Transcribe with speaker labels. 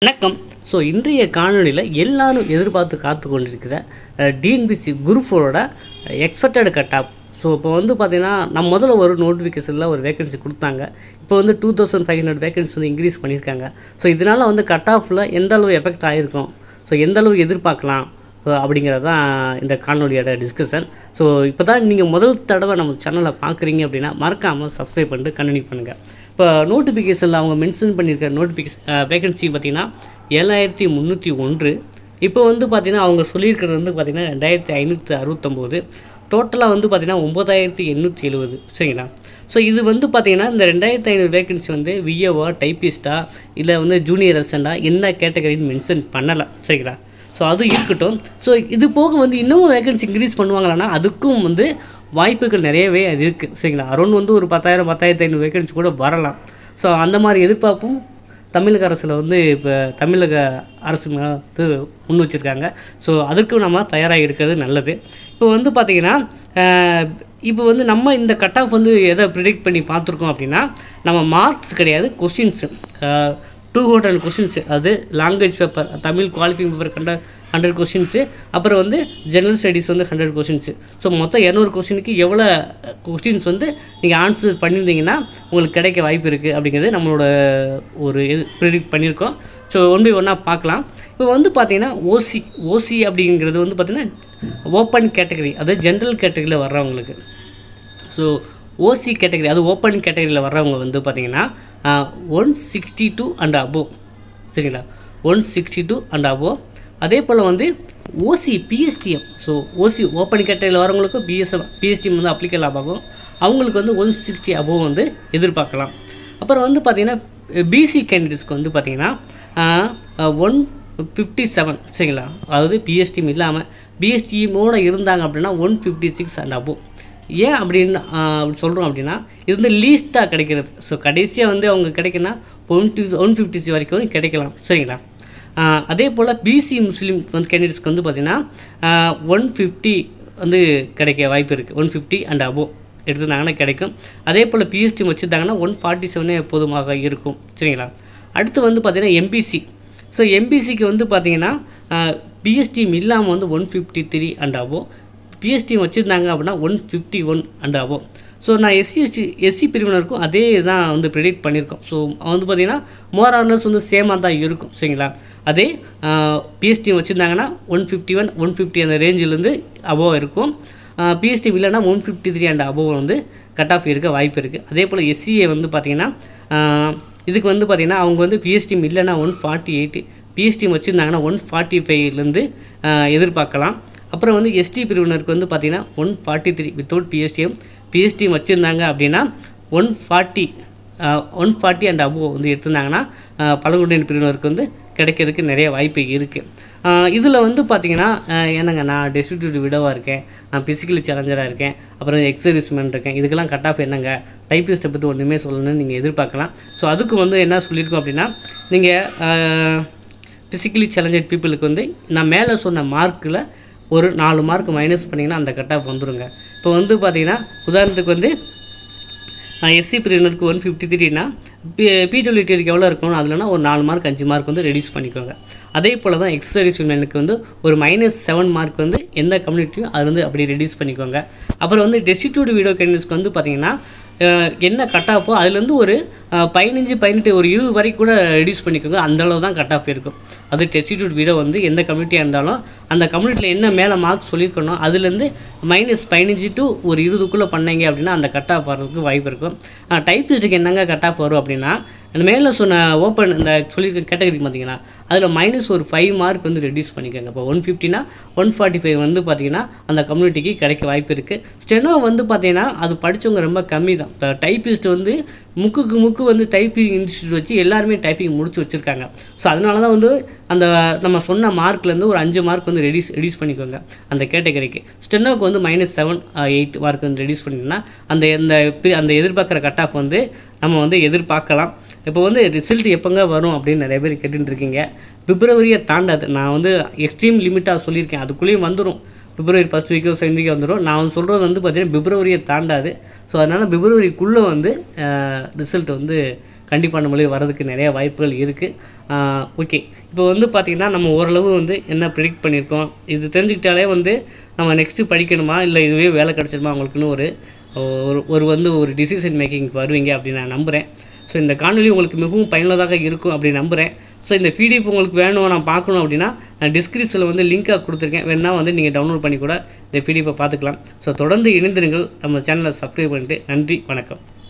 Speaker 1: வணக்கம் ஸோ இன்றைய காணொளியில் எல்லாரும் எதிர்பார்த்து காத்து கொண்டிருக்கிற டிஎன்பிசி குரூப்போட எக்ஸ்பெக்டட் கட் ஆஃப் ஸோ இப்போ வந்து பார்த்தீங்கன்னா நம்ம முதல்ல ஒரு நோட்டிஃபிகேஷனில் ஒரு வேகன்சி கொடுத்தாங்க இப்போ வந்து two thousand five hundred vacancy வந்து இன்க்ரீஸ் பண்ணியிருக்காங்க ஸோ இதனால் வந்து கட் ஆஃபில் எந்த அளவு எஃபெக்ட் ஆகிருக்கும் ஸோ எந்த அளவு எதிர்பார்க்கலாம் ஸோ அப்படிங்கிறது தான் இந்த காணொலியோட டிஸ்கஷன் ஸோ இப்போ தான் நீங்கள் முதல் தடவை நம்ம சேனலை பார்க்குறீங்க அப்படின்னா மறக்காமல் சப்ஸ்கிரைப் பண்ணிட்டு கண்டினியூ பண்ணுங்கள் இப்போ நோட்டிஃபிகேஷனில் அவங்க மென்ஷன் பண்ணியிருக்க நோட்டிஃபிகேஷன் வேகன்சி பார்த்தீங்கன்னா ஏழாயிரத்தி முந்நூற்றி ஒன்று இப்போ வந்து பார்த்தீங்கன்னா அவங்க சொல்லியிருக்கிறது வந்து பார்த்தீங்கன்னா ரெண்டாயிரத்தி ஐநூற்றி அறுபத்தொம்போது டோட்டலாக வந்து பார்த்தீங்கன்னா ஒம்பதாயிரத்தி எண்ணூற்றி எழுபது சரிங்களா ஸோ இது வந்து பார்த்தீங்கன்னா இந்த ரெண்டாயிரத்தி ஐநூறு வேகன்சி வந்து விஏவா டைப்பிஸ்டா இல்லை வந்து ஜூனியர் அசிஸ்டண்டா என்ன கேட்டகரின்னு மென்ஷன் பண்ணலை சரிங்களா ஸோ அது இருக்கட்டும் ஸோ இது போக வந்து இன்னமும் வேகன்சி இன்க்ரீஸ் பண்ணுவாங்களான்னா அதுக்கும் வந்து வாய்ப்புகள் நிறையவே அது இருக்குது சரிங்களா அரௌண்ட் வந்து ஒரு பத்தாயிரம் பத்தாயிரத்தி ஐநூறு வேகன்சி கூட வரலாம் ஸோ அந்த மாதிரி எதிர்பார்ப்பும் தமிழக அரசில் வந்து இப்போ தமிழக அரசு மேல வந்து முன் வச்சுருக்காங்க ஸோ அதுக்கும் நம்ம தயாராக இருக்கிறது நல்லது இப்போ வந்து பார்த்திங்கன்னா இப்போ வந்து நம்ம இந்த கட் ஆஃப் வந்து எதை ப்ரிடிக்ட் பண்ணி பார்த்துருக்கோம் அப்படின்னா நம்ம மார்க்ஸ் கிடையாது கொஸ்டின்ஸு டூ ஹண்ட்ரட் கொஷின்ஸு அது language paper Tamil qualifying paper கண்ட ஹண்ட்ரட் கொஷின்ஸு அப்புறம் வந்து ஜெனரல் ஸ்டடீஸ் வந்து ஹண்ட்ரட் கொஷின்ஸு ஸோ மொத்தம் இரநூறு கொஷினுக்கு எவ்வளோ கொஸ்டின்ஸ் வந்து நீங்கள் ஆன்சர் பண்ணியிருந்தீங்கன்னா உங்களுக்கு கிடைக்க வாய்ப்பு இருக்குது அப்படிங்கிறது நம்மளோட ஒரு இது ப்ரிடிக்ட் பண்ணியிருக்கோம் ஸோ ஒன் பை ஒன்னாக பார்க்கலாம் இப்போ வந்து பார்த்தீங்கன்னா ஓசி ஓசி அப்படிங்கிறது வந்து பார்த்திங்கன்னா ஓப்பன் கேட்டகரி அதாவது ஜென்ரல் கேட்டகரியில் வர்றவங்களுக்கு ஸோ ஓசி கேட்டகரி அது ஓப்பன் கேட்டகரியில் வர்றவங்க வந்து பார்த்தீங்கன்னா one sixty two and above சரிங்களா one sixty two and above அதே போல் வந்து OC PSTM so OC open கேட்டகரியில் வரவங்களுக்கு பிஎஸ்எம் பிஎஸ்டிஎம் வந்து அப்ளிகல் ஆகும் அவங்களுக்கு வந்து ஒன் சிக்ஸ்டி அபோவ் வந்து எதிர்பார்க்கலாம் அப்புறம் வந்து பார்த்திங்கன்னா பிசி கேண்டிடேட்ஸ்க்கு வந்து பார்த்திங்கன்னா ஒன் ஃபிஃப்டி செவன் சரிங்களா அதாவது பிஎஸ்டிஎம் இல்லாமல் பிஎஸ்டிஎம்மோடு இருந்தாங்க அப்படின்னா one fifty six and above ஏன் அப்படின்னு அப்படி சொல்கிறோம் அப்படின்னா இது வந்து லீஸ்ட்டாக கிடைக்கிறது ஸோ கடைசியாக வந்து அவங்க கிடைக்குன்னா ஒன் டூ ஒன் ஃபிஃப்டி வரைக்கும் கிடைக்கலாம் சரிங்களா அதே போல் பிசி முஸ்லீம் வந்து கேண்டிடேட்ஸ்க்கு வந்து பார்த்திங்கன்னா ஒன் ஃபிஃப்டி வந்து கிடைக்க வாய்ப்பு இருக்குது ஒன் ஃபிஃப்டி அண்ட் அபோவ் எடுத்துருந்தாங்கன்னா கிடைக்கும் அதே போல் பிஎஸ்டி வச்சுருந்தாங்கன்னா ஒன் ஃபார்ட்டி செவனே போதுமாக இருக்கும் சரிங்களா அடுத்து வந்து பார்த்திங்கன்னா எம்பிசி ஸோ எம்பிசிக்கு வந்து பார்த்திங்கன்னா பிஎஸ்டிஎம் இல்லாமல் வந்து one fifty three and above PST வச்சுருந்தாங்க அப்படின்னா one fifty one and above so நான் எஸ்சி எஸ்டி எஸ்சி பிரிவினருக்கும் அதே தான் வந்து ப்ரிடிக்ட் பண்ணியிருக்கோம் ஸோ வந்து பார்த்திங்கன்னா மோர் ஆர்னர்ஸ் வந்து சேமாக தான் இருக்கும் சரிங்களா அதே பிஎஸ்டி வச்சுருந்தாங்கன்னா one fifty one one fifty அந்த ரேஞ்சிலேருந்து அபோவ் இருக்கும் பிஎஸ்டி இல்லைனா one fifty three and above வந்து கட் ஆஃப் இருக்க வாய்ப்பு இருக்குது அதே போல் எஸ்சிஏ வந்து பார்த்திங்கன்னா இதுக்கு வந்து பார்த்திங்கன்னா அவங்க வந்து பிஎஸ்டிஎம் இல்லைனா ஒன் ஃபார்ட்டி எயிட்டு பிஎஸ்டிஎம் வச்சுருந்தாங்கன்னா ஒன் ஃபார்ட்டி ஃபைவ்லேருந்து எதிர்பார்க்கலாம் அப்புறம் வந்து எஸ்டி பிரிவினருக்கு வந்து பார்த்திங்கன்னா one forty three without PSTM PSTM வச்சுருந்தாங்க அப்படின்னா one forty one forty and above வந்து எடுத்திருந்தாங்கன்னா பழங்குடியினர் பிரிவினருக்கு வந்து கிடைக்கிறதுக்கு நிறைய வாய்ப்பு இருக்குது இதில் வந்து பார்த்திங்கன்னா என்னங்க நான் டெஸ்டிடியூட் விடவாக இருக்கேன் நான் ஃபிசிக்கலி சேலஞ்சராக இருக்கேன் அப்புறம் எக்ஸர்விஸ்மேன் இருக்கேன் இதுக்கெல்லாம் கட் ஆஃப் என்னங்க டைப்பிஸ்ட்டை பற்றி ஒன்றுமே சொல்லணும்னு நீங்கள் எதிர்பார்க்கலாம் ஸோ அதுக்கு வந்து என்ன சொல்லியிருக்கோம் அப்படின்னா நீங்கள் ஃபிசிக்கலி சேலஞ்சட் பீப்புளுக்கு வந்து நான் மேலே சொன்ன மார்க்கில் ஒரு நாலு மார்க் மைனஸ் பண்ணிங்கன்னா அந்த கட் ஆஃப் வந்துடுங்க இப்போ வந்து பார்த்தீங்கன்னா உதாரணத்துக்கு வந்து எஸ்சி பிரிவினருக்கு ஒன் ஃபிஃப்டி த்ரீனா பி பிடபிள்யூடிக்கு எவ்வளோ இருக்கணும் அதுலனா ஒரு நாலு மார்க் அஞ்சு மார்க் வந்து ரெடியூஸ் பண்ணிக்கோங்க அதே போல் தான் எக்ஸ் சர்வீஸ் உமனுக்கு வந்து ஒரு மைனஸ் செவன் மார்க் வந்து எந்த கம்யூனிட்டியும் அது வந்து அப்படி ரெடியூஸ் பண்ணிக்கோங்க அப்புறம் வந்து டெஸ்டிடியூட் வீடியோ கேண்டிடேட்ஸ்க்கு வந்து பார்த்திங்கன்னா என்ன கட் ஆஃபோ அதுலேருந்து ஒரு பதினஞ்சு பதினெட்டு ஒரு இருபது வரைக்கும் கூட ரெடியூஸ் பண்ணிக்கோங்க அந்தளவு தான் கட் ஆஃப் இருக்கும் அது டெஸ்டிடியூட் வீடியோ வந்து எந்த கம்யூனிட்டியாக இருந்தாலும் அந்த கம்யூனிட்டியில் என்ன மேலே மார்க் சொல்லியிருக்கணும் அதுலேருந்து மைனஸ் பதினஞ்சு டு ஒரு இருபதுக்குள்ளே பண்ணீங்க அப்படின்னா அந்த கட் ஆஃப் வர்றதுக்கு வாய்ப்பு இருக்கும் டைப்பிஸ்ட்டுக்கு என்னங்க கட் ஆஃப் வரும் அப்படின்னா மேலே சொன்ன ஓப்பன் இந்த சொல்லியிருக்க கேட்டகரி பார்த்தீங்கன்னா அதில் மைனஸ் ஒரு ஃபைவ் மார்க் வந்து ரெடியூஸ் பண்ணிக்கோங்க இப்போ ஒன் ஃபிஃப்டினா ஒன் ஃபார்ட்டி ஃபைவ் வந்து பார்த்தீங்கன்னா அந்த கம்யூனிட்டிக்கு கிடைக்க வாய்ப்பு இருக்குது ஸ்டெனோ வந்து பார்த்தீங்கன்னா அது படித்தவங்க ரொம்ப கம்மி தான் இப்போ டைப்பிஸ்ட் வந்து முக்குக்கு முக்கு வந்து டைப்பிங் இன்ஸ்டியூட் வச்சு எல்லாருமே டைப்பிங் முடிச்சு வச்சுருக்காங்க ஸோ அதனால தான் வந்து அந்த நம்ம சொன்ன மார்க்லேருந்து ஒரு அஞ்சு மார்க் வந்து ரெடியூஸ் ரெடியூஸ் பண்ணிக்கோங்க அந்த கேட்டகரிக்கு ஸ்டெனோக்கு வந்து மைனஸ் செவன் எயிட் மார்க் வந்து ரெடியூஸ் பண்ணிங்கன்னா அந்த அந்த அந்த எதிர்பார்க்குற கட் ஆஃப் வந்து நம்ம வந்து எதிர்பார்க்கலாம் இப்போ வந்து ரிசல்ட் எப்போங்க வரும் அப்படின்னு நிறைய பேர் கேட்டுருக்கீங்க பிப்ரவரியை தாண்டாது நான் வந்து எக்ஸ்ட்ரீம் லிமிட்டாக சொல்லியிருக்கேன் அதுக்குள்ளேயும் வந்துடும் பிப்ரவரி ஃபஸ்ட் வீக்கோ செகண்ட் வீக்கோ வந்துடும் நான் வந்து சொல்கிறது வந்து பார்த்திங்கன்னா பிப்ரவரியை தாண்டாது ஸோ அதனால் பிப்ரவரிக்குள்ளே வந்து ரிசல்ட் வந்து கண்டிப்பாக நம்மளுக்கு வரதுக்கு நிறைய வாய்ப்புகள் இருக்குது ஓகே இப்போ வந்து பார்த்திங்கன்னா நம்ம ஓரளவு வந்து என்ன ப்ரிடிக்ட் பண்ணியிருக்கோம் இது தெரிஞ்சுக்கிட்டாலே வந்து நம்ம நெக்ஸ்ட்டு படிக்கணுமா இல்லை இதுவே வேலை கிடச்சிருமா அவங்களுக்குன்னு ஒரு ஒரு ஒரு வந்து ஒரு டிசிஷன் மேக்கிங் வருவீங்க அப்படின்னு நான் நம்புகிறேன் ஸோ இந்த காணொலி உங்களுக்கு மிகவும் பயனுள்ளதாக இருக்கும் அப்படின்னு நம்புகிறேன் ஸோ இந்த பிடிஎஃப் உங்களுக்கு வேணும் நான் பார்க்கணும் அப்படின்னா நான் டிஸ்கிரிப்ஷனில் வந்து லிங்காக கொடுத்துருக்கேன் வேணா வந்து நீங்கள் டவுன்லோட் பண்ணி கூட இந்த பிடிஎஃபை பார்த்துக்கலாம் ஸோ தொடர்ந்து இணைந்திருங்கள் நம்ம சேனலை சப்ஸ்கிரைப் பண்ணிட்டு நன்றி வணக்கம்